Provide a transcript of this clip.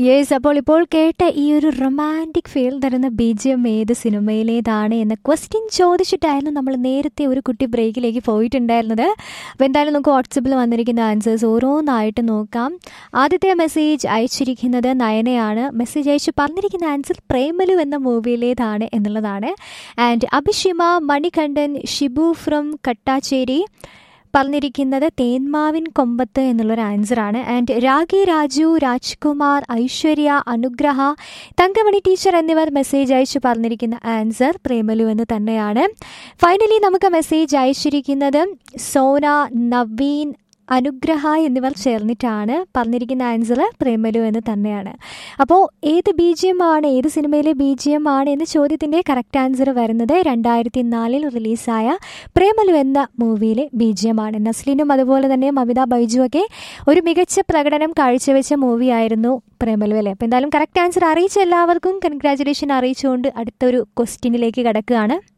yes അപ്പോൾ ഇപ്പോൾ കേട്ട ഈ ഒരു റൊമാൻറ്റിക് ഫീൽ തരുന്ന ബി ജി എം ഏത് സിനിമയിലേതാണ് എന്ന ക്വസ്റ്റ്യൻ ചോദിച്ചിട്ടായിരുന്നു നമ്മൾ നേരത്തെ ഒരു കുട്ടി ബ്രേക്കിലേക്ക് പോയിട്ടുണ്ടായിരുന്നത് അപ്പോൾ എന്തായാലും നമുക്ക് വാട്സപ്പിൽ വന്നിരിക്കുന്ന ആൻസേഴ്സ് ഓരോന്നായിട്ട് നോക്കാം ആദ്യത്തെ മെസ്സേജ് അയച്ചിരിക്കുന്നത് നയനയാണ് മെസ്സേജ് അയച്ച് പറഞ്ഞിരിക്കുന്ന ആൻസർ പ്രേമലു എന്ന മൂവിയിലേതാണ് എന്നുള്ളതാണ് ആൻഡ് അഭിഷിമ മണികണ്ഠൻ ഷിബു ഫ്രം കട്ടാച്ചേരി പറഞ്ഞിരിക്കുന്നത് തേന്മാവിൻ കൊമ്പത്ത് എന്നുള്ളൊരു ആൻസറാണ് ആൻഡ് രാഗി രാജു രാജ്കുമാർ ഐശ്വര്യ അനുഗ്രഹ തങ്കമണി ടീച്ചർ എന്നിവർ മെസ്സേജ് അയച്ചു പറഞ്ഞിരിക്കുന്ന ആൻസർ പ്രേമലു എന്ന് തന്നെയാണ് ഫൈനലി നമുക്ക് മെസ്സേജ് അയച്ചിരിക്കുന്നത് സോന നവീൻ അനുഗ്രഹ എന്നിവർ ചേർന്നിട്ടാണ് പറഞ്ഞിരിക്കുന്ന ആൻസർ പ്രേമലു എന്ന് തന്നെയാണ് അപ്പോൾ ഏത് ബി ജി എം ആണ് ഏത് സിനിമയിലെ ബി ജി എം ആണ് എന്ന ചോദ്യത്തിൻ്റെ കറക്റ്റ് ആൻസർ വരുന്നത് രണ്ടായിരത്തി നാലിൽ റിലീസായ പ്രേമലു എന്ന മൂവിയിലെ ബി ജി എം ആണ് നസ്ലിനും അതുപോലെ തന്നെ മമിത ബൈജുവൊക്കെ ഒരു മികച്ച പ്രകടനം കാഴ്ചവെച്ച മൂവിയായിരുന്നു പ്രേമലു അല്ലേ അപ്പോൾ എന്തായാലും കറക്റ്റ് ആൻസർ അറിയിച്ച എല്ലാവർക്കും കൺഗ്രാചുലേഷൻ അറിയിച്ചുകൊണ്ട് അടുത്തൊരു ക്വസ്റ്റ്യനിലേക്ക് കിടക്കുകയാണ്